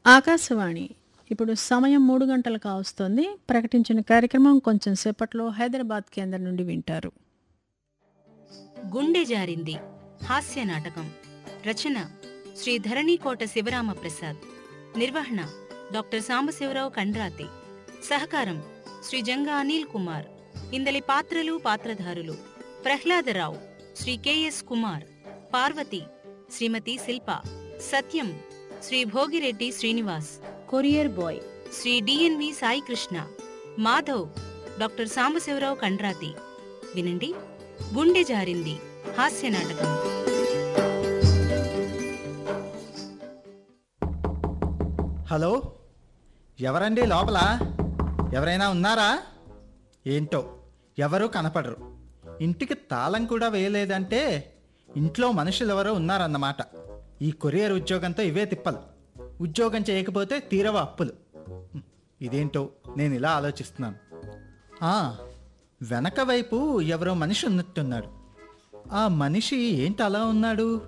ఆకాశవాణి ఇప్పుడు సమయం మూడు గంటలు కావస్తోంది ప్రకటించిన కార్యక్రమం కొంచెం సేపట్లో హైదరాబాద్ కేంద్రం నుండి వింటారు గుండె జారింది హాస్య నాటకం రచన శ్రీ ధరణీకోట శివరామ ప్రసాద్ నిర్వహణ డాక్టర్ సాంబశివరావు కండ్రాతి సహకారం శ్రీ జంగా అనిల్ కుమార్ ఇందలి పాత్రలు పాత్రధారులు Prahladarao Shri K S Kumar Parvati Shrimati Shilpa Satyam Shri Bhogireddy Srinivas courier boy Shri D N V Sai Krishna Madhav doctor Sambasivarao Kandrati వినండి గుండె జారింది హాస్య నాటకం హలో ఎవరండి లోపల ఎవరైనా ఉన్నారా ఏంటో ఎవరూ కనపడరు ఇంటికి తాళం కూడా వేయలేదంటే ఇంట్లో మనుషులు ఎవరో ఉన్నారన్నమాట ఈ కొరియర్ ఉద్యోగంతో ఇవే తిప్పలు ఉద్యోగం చేయకపోతే తీరవ అప్పులు హ్మ్, ఇదేంటో నేను ఇలా ఆలోచిస్తున్నాను ఆ, వెనక వైపు ఎవరో మనిషి ఉన్నట్టున్నాడు ఆ మనిషి ఏంటి అలా ఉన్నాడు